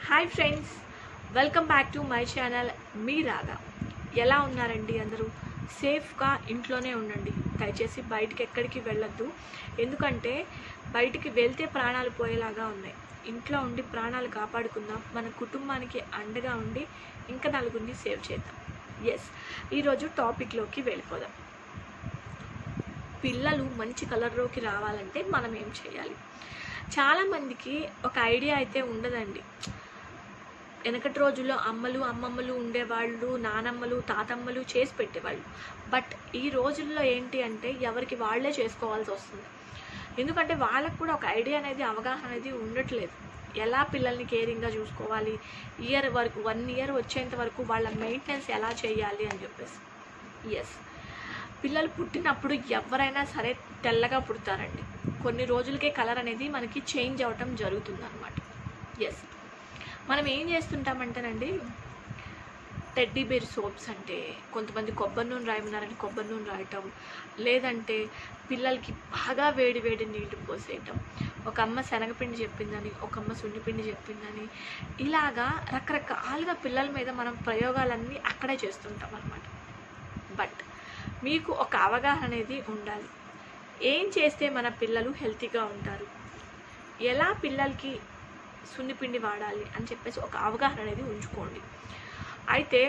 hi friends welcome back to my channel మీ రాగా ఎలా ఉన్నారండి అందరూ సేఫ్గా ఇంట్లోనే ఉండండి దయచేసి బయటికి ఎక్కడికి వెళ్ళొద్దు ఎందుకంటే బయటికి వెళ్తే ప్రాణాలు పోయేలాగా ఉన్నాయి ఇంట్లో ఉండి ప్రాణాలు కాపాడుకుందాం మన కుటుంబానికి అండగా ఉండి ఇంకా నలుగురిని సేవ్ చేద్దాం ఎస్ ఈరోజు టాపిక్లోకి వెళ్ళిపోదాం పిల్లలు మంచి కలర్లోకి రావాలంటే మనం ఏం చేయాలి చాలామందికి ఒక ఐడియా అయితే ఉండదండి వెనకటి రోజుల్లో అమ్మలు అమ్మమ్మలు ఉండేవాళ్ళు నానమ్మలు తాతమ్మలు చేసి పెట్టేవాళ్ళు బట్ ఈ రోజుల్లో ఏంటి అంటే ఎవరికి వాళ్ళే చేసుకోవాల్సి వస్తుంది ఎందుకంటే వాళ్ళకు కూడా ఒక ఐడియా అనేది అవగాహన అనేది ఉండట్లేదు ఎలా పిల్లల్ని కేరింగ్గా చూసుకోవాలి ఇయర్ వరకు వన్ ఇయర్ వచ్చేంత వరకు వాళ్ళ మెయింటెనెన్స్ ఎలా చేయాలి అని చెప్పేసి ఎస్ పిల్లలు పుట్టినప్పుడు ఎవరైనా సరే తెల్లగా పుడతారండి కొన్ని రోజులకే కలర్ అనేది మనకి చేంజ్ అవ్వటం జరుగుతుంది అనమాట ఎస్ మనం ఏం చేస్తుంటామంటేనండి టెడ్డీ బేర్ సోప్స్ అంటే కొంతమంది కొబ్బరి నూనె రాయమన్నారని కొబ్బరి నూనె రాయటం లేదంటే పిల్లలకి బాగా వేడి వేడి నీళ్లు పోసేయటం ఒక అమ్మ శనగపిండి చెప్పిందని ఒక అమ్మ సున్నిపిండి చెప్పిందని ఇలాగా రకరకాలుగా పిల్లల మీద మనం ప్రయోగాలన్నీ అక్కడే చేస్తుంటాం అనమాట బట్ మీకు ఒక అవగాహన అనేది ఉండాలి ఏం చేస్తే మన పిల్లలు హెల్తీగా ఉంటారు ఎలా పిల్లలకి సున్నిపిండి వాడాలి అని చెప్పేసి ఒక అవగాహన అనేది ఉంచుకోండి అయితే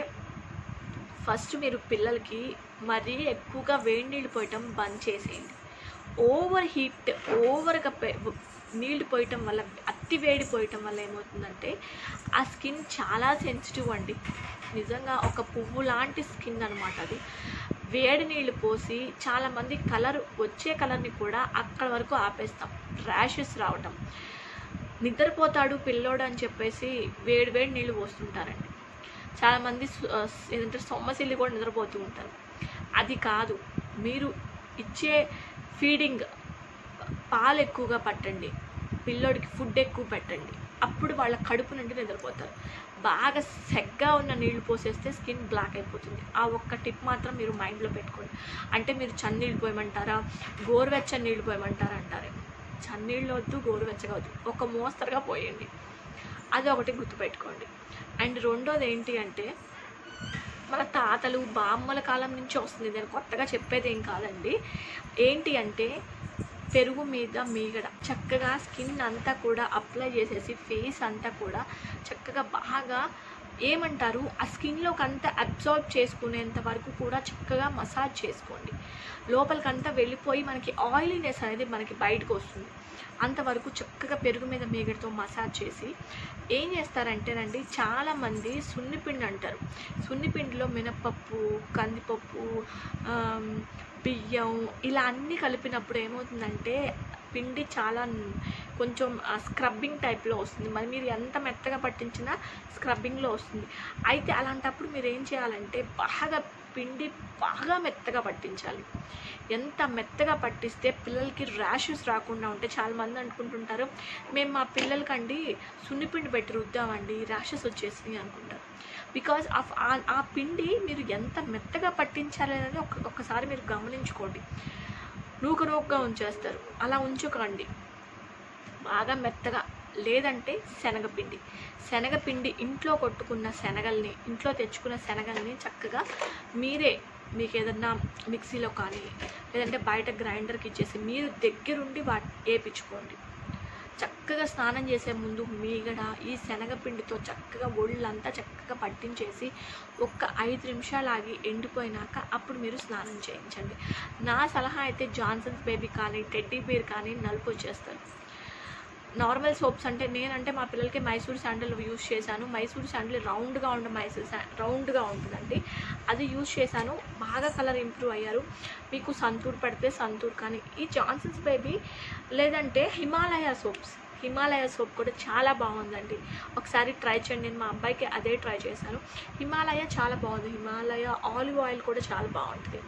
ఫస్ట్ మీరు పిల్లలకి మరీ ఎక్కువగా వేడి నీళ్ళు పోయటం బంద్ చేసేయండి ఓవర్ హీట్ ఓవర్గా నీళ్ళు పోయటం వల్ల అతి వేడి పోయటం వల్ల ఏమవుతుందంటే ఆ స్కిన్ చాలా సెన్సిటివ్ అండి నిజంగా ఒక పువ్వు లాంటి స్కిన్ అనమాట అది వేడి నీళ్ళు పోసి చాలామంది కలర్ వచ్చే కలర్ని కూడా అక్కడ వరకు ఆపేస్తాం ర్యాషెస్ రావటం నిద్రపోతాడు పిల్లోడు అని చెప్పేసి వేడి వేడి నీళ్ళు పోస్తుంటారండి చాలామంది సు- ఆ, ఏంటంటే సొమ్మసిల్లి కూడా నిద్రపోతూ ఉంటారు అది కాదు మీరు ఇచ్చే ఫీడింగ్ పాలు ఎక్కువగా పట్టండి పిల్లోడికి ఫుడ్ ఎక్కువ పెట్టండి అప్పుడు వాళ్ళ కడుపు నుండి నిద్రపోతారు బాగా సెగ్గా ఉన్న నీళ్లు పోసేస్తే స్కిన్ బ్లాక్ అయిపోతుంది ఆ ఒక్క టిప్ మాత్రం మీరు మైండ్లో పెట్టుకోండి అంటే మీరు చన్నీళ్ళు పోయమంటారా గోరువెచ్చని నీళ్ళు పోయమంటారా అంటారేమో చన్నీళ్ళు వద్దు గోరువెచ్చగా వద్దు ఒక మోస్తరుగా పోయండి అది ఒకటి గుర్తుపెట్టుకోండి అండ్ రెండోది ఏంటి అంటే మన తాతలు బామ్మల కాలం నుంచి వస్తుంది నేను కొత్తగా చెప్పేది ఏం కాదండి ఏంటి అంటే పెరుగు మీద మీగడ చక్కగా స్కిన్ అంతా కూడా అప్లై చేసేసి ఫేస్ అంతా కూడా చక్కగా బాగా ఏమంటారు ఆ స్కిన్లోకి అంతా అబ్జార్బ్ చేసుకునేంత వరకు కూడా చక్కగా మసాజ్ చేసుకోండి లోపలికంతా వెళ్ళిపోయి మనకి ఆయిలీనెస్ అనేది మనకి బయటకు వస్తుంది అంతవరకు చక్కగా పెరుగు మీద మీగడతో మసాజ్ చేసి ఏం చేస్తారంటేనండి చాలామంది సున్నిపిండి అంటారు సున్నిపిండిలో మినపప్పు కందిపప్పు ఆమ్, బియ్యం ఇలా అన్నీ కలిపినప్పుడు ఏమవుతుందంటే పిండి చాలా న్- కొంచెం స్క్రబ్బింగ్ టైప్లో వస్తుంది మరి మీరు ఎంత మెత్తగా పట్టించినా స్క్రబ్బింగ్లో వస్తుంది అయితే అలాంటప్పుడు మీరు ఏం చేయాలంటే బాగా పిండి బాగా మెత్తగా పట్టించాలి ఎంత మెత్తగా పట్టిస్తే పిల్లలకి ర్యాషెస్ రాకుండా ఉంటే చాలామంది అనుకుంటుంటారు మేము మా పిల్లలకండి సున్నిపిండి పెట్టి రుద్దామండి ర్యాషెస్ వచ్చేసినాయి అనుకుంటారు బికాజ్ ఆఫ్ ఆ- ఆ పిండి మీరు ఎంత మెత్తగా పట్టించాలి అనేది ఒక ఒక్కసారి మీరు గమనించుకోండి నూక నూకగా ఉంచేస్తారు అలా ఉంచుకోండి బాగా మెత్తగా లేదంటే శనగపిండి శనగపిండి ఇంట్లో కొట్టుకున్న శనగల్ని ఇంట్లో తెచ్చుకున్న శనగల్ని చక్కగా మీరే మీకు ఏదన్నా మిక్సీలో కానీ లేదంటే బయట గ్రైండర్కి ఇచ్చేసి మీరు దగ్గరుండి వాటి వేపించుకోండి చక్కగా స్నానం చేసే ముందు మీగడ ఈ శనగపిండితో చక్కగా ఒళ్ళంతా చక్కగా పట్టించేసి ఒక్క ఐదు నిమిషాలు ఆగి ఎండిపోయినాక అప్పుడు మీరు స్నానం చేయించండి నా సలహా అయితే జాన్సన్స్ బేబీ కానీ టెడ్డీ బేర్ కానీ నలుపు వచ్చేస్తారు నార్మల్ సోప్స్ అంటే నేనంటే మా పిల్లలకి మైసూర్ శాండిల్ యూస్ చేశాను మైసూర్ శాండిల్ రౌండ్గా ఉండే మైసూర్ శా రౌండ్గా ఉంటుందండి అది యూస్ చేశాను బాగా కలర్ ఇంప్రూవ్ అయ్యారు మీకు సంతూర్ పెడితే సంతూర్ కానీ ఈ జాన్సన్స్ బేబీ లేదంటే హిమాలయ సోప్స్ హిమాలయ సోప్ కూడా చాలా బాగుందండి ఒకసారి ట్రై చేయండి నేను మా అబ్బాయికి అదే ట్రై చేశాను హిమాలయ చాలా బాగుంది హిమాలయ ఆలివ్ ఆయిల్ కూడా చాలా బాగుంటుంది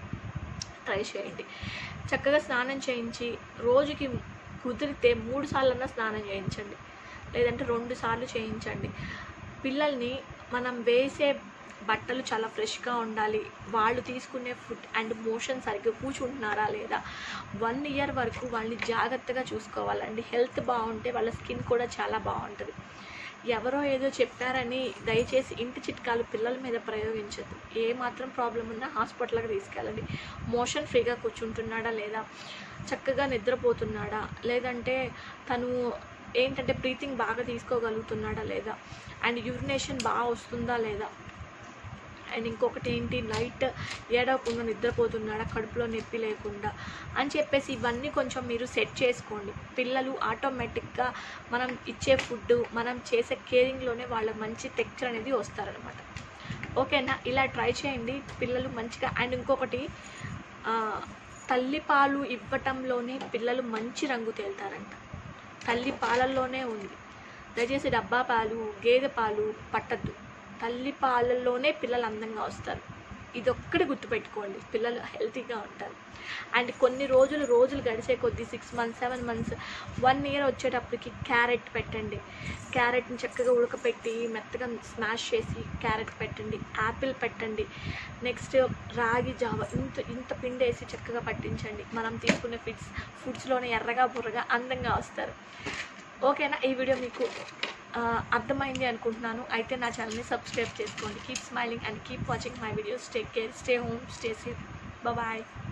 ట్రై చేయండి చక్కగా స్నానం చేయించి రోజుకి కుదిరితే మూడు సార్లన్నా స్నానం చేయించండి లేదంటే రెండు సార్లు చేయించండి పిల్లల్ని మనం వేసే బట్టలు చాలా ఫ్రెష్గా ఉండాలి వాళ్ళు తీసుకునే ఫుడ్ అండ్ మోషన్ సరిగ్గా కూర్చుంటున్నారా లేదా వన్ ఇయర్ వరకు వాళ్ళని జాగ్రత్తగా చూసుకోవాలండి హెల్త్ బాగుంటే వాళ్ళ స్కిన్ కూడా చాలా బాగుంటుంది ఎవరో ఏదో చెప్పారని దయచేసి ఇంటి చిట్కాలు పిల్లల మీద ప్రయోగించద్దు ఏ మాత్రం ప్రాబ్లం ఉన్నా హాస్పిటల్కి తీసుకెళ్ళండి మోషన్ ఫ్రీగా కూర్చుంటున్నాడా లేదా చక్కగా నిద్రపోతున్నాడా లేదంటే తను ఏంటంటే బ్రీతింగ్ బాగా తీసుకోగలుగుతున్నాడా లేదా అండ్ యూరినేషన్ బాగా వస్తుందా లేదా అండ్ ఇంకొకటి ఏంటి నైట్ ఏడవకుండా నిద్రపోతున్నాడా కడుపులో నొప్పి లేకుండా అని చెప్పేసి ఇవన్నీ కొంచెం మీరు సెట్ చేసుకోండి పిల్లలు ఆటోమేటిక్గా మనం ఇచ్చే ఫుడ్ మనం చేసే కేరింగ్లోనే వాళ్ళ మంచి టెక్చర్ అనేది వస్తారనమాట ఓకేనా ఇలా ట్రై చేయండి పిల్లలు మంచిగా అండ్ ఇంకొకటి ఆ, తల్లి పాలు ఇవ్వటంలోనే పిల్లలు మంచి రంగు తేలుతారంట తల్లి పాలల్లోనే ఉంది దయచేసి డబ్బా పాలు గేదె పాలు పట్టద్దు తల్లి పాలల్లోనే పిల్లలు అందంగా వస్తారు ఇదొక్కటి గుర్తుపెట్టుకోండి పిల్లలు హెల్తీగా ఉంటారు అండ్ కొన్ని రోజులు రోజులు గడిచే కొద్దీ six months seven months one year వచ్చేటప్పటికి క్యారెట్ పెట్టండి క్యారెట్ని చక్కగా ఉడకపెట్టి మెత్తగా స్మాష్ చేసి క్యారెట్ పెట్టండి యాపిల్ పెట్టండి నెక్స్ట్ రాగి జావ ఇంత ఇంత పిండి వేసి చక్కగా పట్టించండి మనం తీసుకునే ఫుడ్స్ ఫుడ్స్లోనే ఎర్రగా బుర్రగా అందంగా వస్తారు ఓకేనా ఈ వీడియో మీకు ఆ, అర్థమైంది అనుకుంటున్నాను అయితే నా ఛానల్ని సబ్స్క్రైబ్ చేసుకోండి keep smiling and keep watching my videos take care stay home stay safe bye